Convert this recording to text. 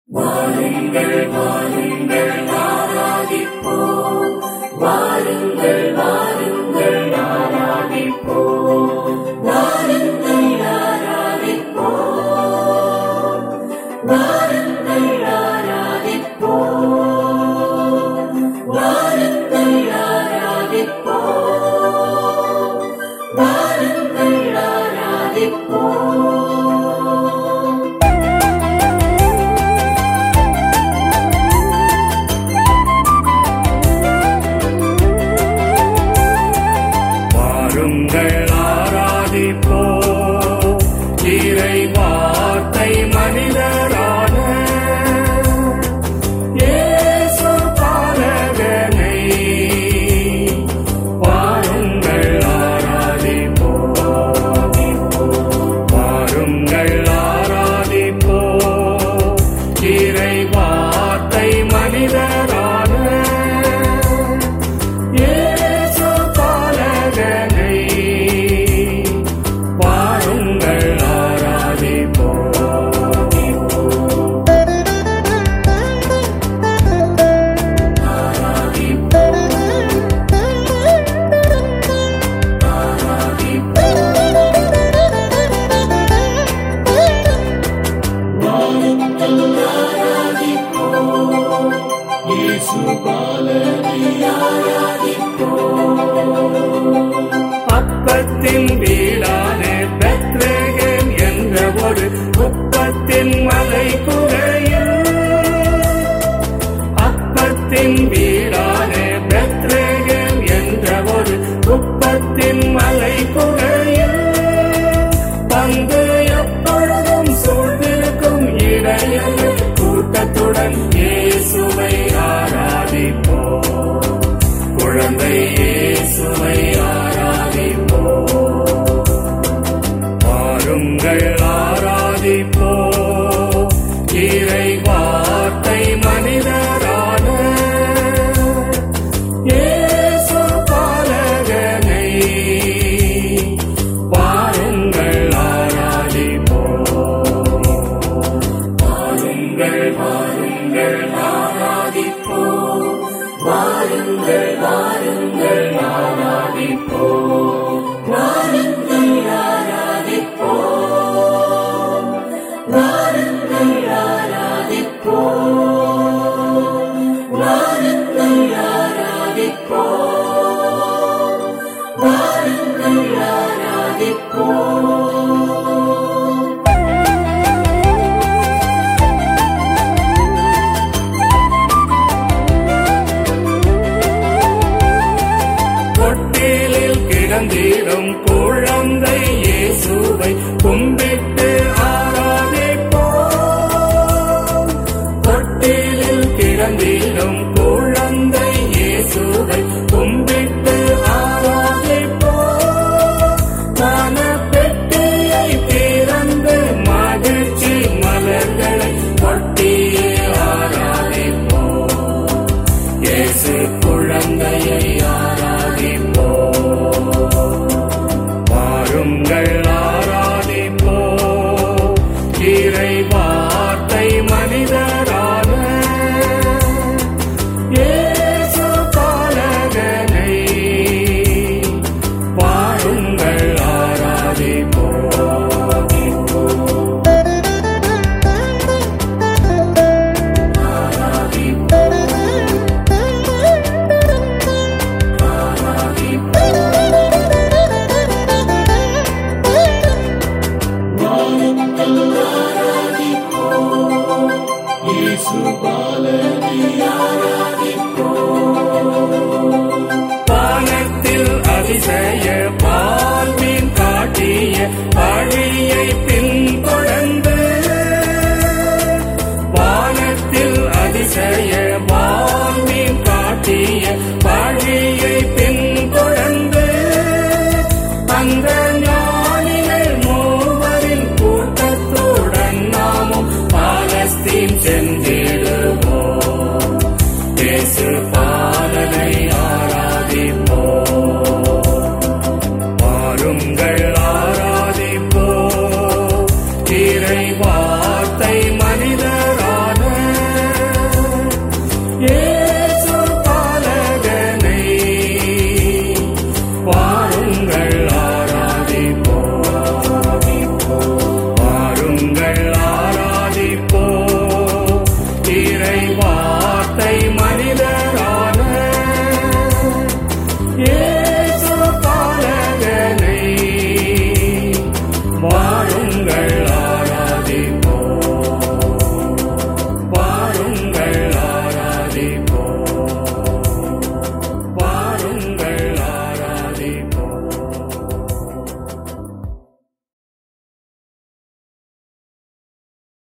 வாருங்கள் வாருங்கள் ஆராதிப்போம் வாருங்கள் வாருங்கள் ஆராதிப்போம் வாருங்கள் ஆராதிப்போம் வாருங்கள் ஆராதிப்போம் வாருங்கள் ஆராதிப்போம் வாருங்கள் ஆராதிப்போம் வாருங்கள் ஆராதிப்போ இறை வார்த்தை மனிதரான இயேசு பாலகனை வாருங்கள் ஆராதிப்போ வாருங்கள் ஆராதிப்போ இறை வார்த்தை மனிதரான இயேசு பாலகனை வாருங்கள் ஆராதிப்போம் அப்பத்தின் வீடான பெத்லகேம் என்ற ஒரு குப்பத்தின் மலை குகையில் அப்பத்தின் வீடான பெத்லகேம் என்ற ஒரு குப்பத்தின் மலை குகையில் பந்து எப்பொழுதும் சூழ்ந்திருக்கும் இடையில் கூட்டத்துடன் இயேசுவை ஆராதிப்போம் குழந்தை இயேசுவை ஆராதிப்போ வாருங்கள் ஆராதிப்போ இறை வார்த்தை மனிதரான இயேசு பாலகனை வாருங்கள் ஆராதிப்போ வாருங்கள் வாருங்கள் ஆராதிப்போம் வாருங்கள் வாருங்கள் ஆராதிப்போம் வாருங்கள் ஆராதிப்போம் வாருங்கள் ஆராதிப்போம் வாருங்கள் ஆராதிப்போம் வாருங்கள் ஆராதிப்போம் தொட்டிலில் கிடந்திடும் குழந்தை இயேசுவை கும்பிட்டு ஆராதிப்போம் தொட்டிலில் கிடந்திடும் குழந்தை இயேசுவை கும்பிட்டு ஆராதிப்போம் மனப்பெட்டியை திறந்து மகிழ்ச்சி மலர்களை கொட்டியே ஆராதிப்போம் இயேசு குழந்தையை ஆராதிப்போ வாருங்கள் ஆராதிப்போ இறை வார்த்தை மனிதரான இயேசு பாலகனை வாருங்கள் ஆராதிப்போ வானத்தில் அதிசய பால்மீன் காட்டிய வழியை பின்தொடர்ந்து வானத்தில் அதிசய பால்மீன் காட்டிய வழியை பின்தொடர்ந்து அந்த ஞானிகள் மூவரின் கூட்டத்துடன் நாமும் பாலஸ்தீன் சென்றிட